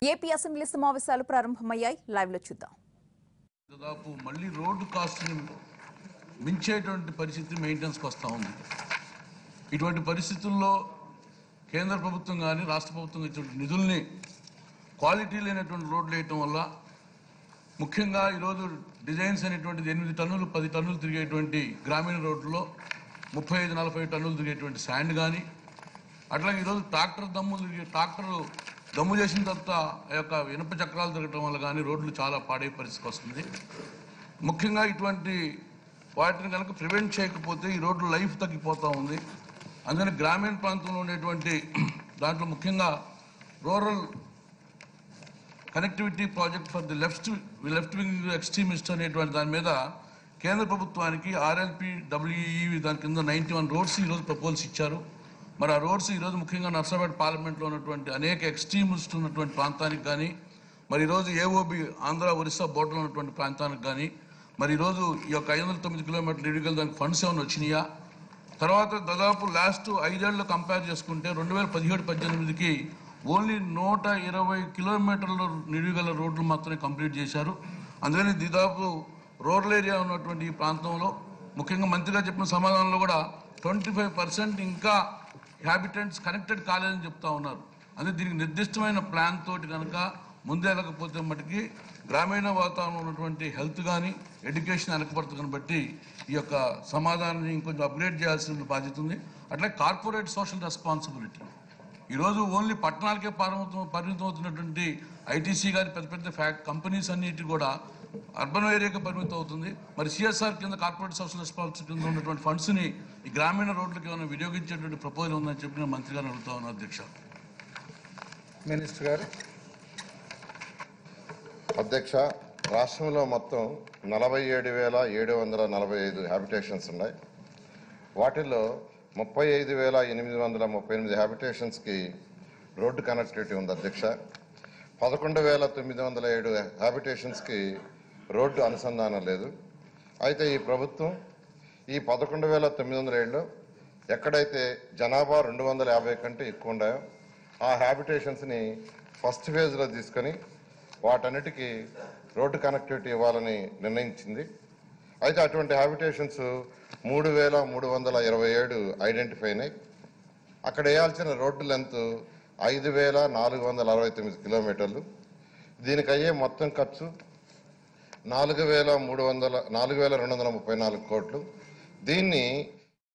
AP assembly సమావేశాలు ప్రారంభమయ్యాయి live లో చూద్దాం దాదాపు మళ్ళీ రోడ్డు కాస్ట్ని మించేటువంటి పరిస్థితి మెయింటెనెన్స్కి వస్తూ ఉంది ఇటువంటి పరిస్థితుల్లో కేంద్ర ప్రభుత్వం కానీ రాష్ట్ర ప్రభుత్వం ఇటువంటి నిధుల్ని క్వాలిటీ లేనటువంటి రోడ్లు వేయటం వల్ల ముఖ్యంగా ఈరోజు డిజైన్స్ అనేటువంటిది ఎనిమిది టన్నులు పది టన్నులు తిరిగేటువంటి గ్రామీణ రోడ్లలో ముప్పై ఐదు నలభై టన్నులు తిరిగేటువంటి శాండ్ కానీ అట్లాగే ఈరోజు ట్రాక్టర్ దమ్ము తిరిగే ట్రాక్టర్ దమ్ము చేసిన తర్వాత ఆ యొక్క ఇనుప చక్రాలు తిరగటం వల్ల కానీ రోడ్లు చాలా పాడే పరిస్థితి వస్తుంది ముఖ్యంగా ఇటువంటి వాటిని కనుక ప్రివెంట్ చేయకపోతే ఈ రోడ్లు లైఫ్ తగ్గిపోతూ ఉంది అందుకని గ్రామీణ ప్రాంతంలో ఉండేటువంటి దాంట్లో ముఖ్యంగా rural connectivity project for the left left wing extremist అనేటువంటి దాని మీద కేంద్ర ప్రభుత్వానికి ఆర్ఎల్పి డబ్ల్యూఈ దాని కింద నైంటీ వన్ రోడ్స్ ఈరోజు ప్రపోజల్స్ ఇచ్చారు మరి ఆ రోడ్స్ ఈరోజు ముఖ్యంగా నర్సాపేట పార్లమెంట్లో ఉన్నటువంటి అనేక ఎక్స్ట్రీమిస్ట్ ఉన్నటువంటి ప్రాంతానికి కానీ మరి ఈరోజు ఏఓబి ఆంధ్ర ఒరిస్సా బోర్డర్లో ఉన్నటువంటి ప్రాంతానికి కానీ మరి ఈరోజు ఈ యొక్క ఐదు వందల తొమ్మిది కిలోమీటర్ల ఇడిగల్ దానికి ఫండ్స్ ఏమైనా వచ్చినాయా తర్వాత దాదాపు లాస్ట్ ఐదేళ్లు కంపేర్ చేసుకుంటే రెండు వేల పదిహేడు పద్దెనిమిదికి ఓన్లీ నూట ఇరవై కిలోమీటర్ల నిడిగల రోడ్లు మాత్రమే కంప్లీట్ చేశారు అందుకని దాదాపు రూరల్ ఏరియా ఉన్నటువంటి ఈ ప్రాంతంలో ముఖ్యంగా మంత్రిగా చెప్పిన సమాధానంలో కూడా ట్వంటీ ఫైవ్ పర్సెంట్ ఇంకా హ్యాబిటెంట్స్ కనెక్టెడ్ కాలేదని చెప్తా ఉన్నారు అందుకే దీనికి నిర్దిష్టమైన ప్లాన్ తోటి కనుక ముందేళ్ళకపోతే మటుకి గ్రామీణ వాతావరణంలో ఉన్నటువంటి హెల్త్ కానీ ఎడ్యుకేషన్ వెనకబడుతుందని బట్టి ఈ యొక్క సమాధానాన్ని ఇంకొంచెం అప్గ్రేడ్ చేయాల్సిన బాధ్యత ఉంది అట్లే కార్పొరేట్ సోషల్ రెస్పాన్సిబిలిటీ ఈరోజు ఓన్లీ పట్టణాలకే పరిమితం పరిమితం అవుతున్నటువంటి ఐటీసీ కానీ పెద్ద పెద్ద ఫ్యాక్ కంపెనీస్ అన్నిటి కూడా అర్బన్ ఏరియాకి పరిమితం అవుతుంది మరి సిఎస్ఆర్ కింద కార్పొరేట్ సోషల్ రెస్పాన్సిబిలిటీ కింద ఉన్నటువంటి ఫండ్స్ని ఈ గ్రామీణ రోడ్లకు ఏమైనా వినియోగించేటువంటి ప్రపోజల్ ఉందని చెప్పి నేను మంత్రి గారిని అడుగుతా ఉన్నాను అధ్యక్ష మినిస్టర్ గారు అధ్యక్ష రాష్ట్రంలో మొత్తం నలభై ఏడు వేల ఏడు వందల నలభై ఐదు హ్యాబిటేషన్స్ ఉన్నాయి వాటిల్లో ముప్పై ఐదు వేల ఎనిమిది వందల ముప్పై ఎనిమిది హ్యాబిటేషన్స్కి రోడ్డు కనెక్టివిటీ ఉంది అధ్యక్ష పదకొండు వేల తొమ్మిది వందల ఏడు హ్యాబిటేషన్స్కి రోడ్డు అనుసంధానం లేదు అయితే ఈ ప్రభుత్వం ఈ పదకొండు వేల తొమ్మిది వందల ఏడులో ఎక్కడైతే జనాభా రెండు వందల యాభై కంటే ఎక్కువ ఉన్నాయో ఆ హ్యాబిటేషన్స్ని ఫస్ట్ ఫేజ్లో తీసుకొని వాటన్నిటికీ రోడ్డు కనెక్టివిటీ ఇవ్వాలని నిర్ణయించింది అయితే అటువంటి హ్యాబిటేషన్స్ మూడు వేల మూడు వందల ఇరవై ఏడు ఐడెంటిఫై అయినాయి అక్కడ వేయాల్సిన రోడ్డు లెంత్ ఐదు వేల నాలుగు వందల అరవై తొమ్మిది కిలోమీటర్లు దీనికి అయ్యే మొత్తం ఖర్చు నాలుగు వేల మూడు వందల నాలుగు వేల రెండు వందల ముప్పై నాలుగు కోట్లు దీన్ని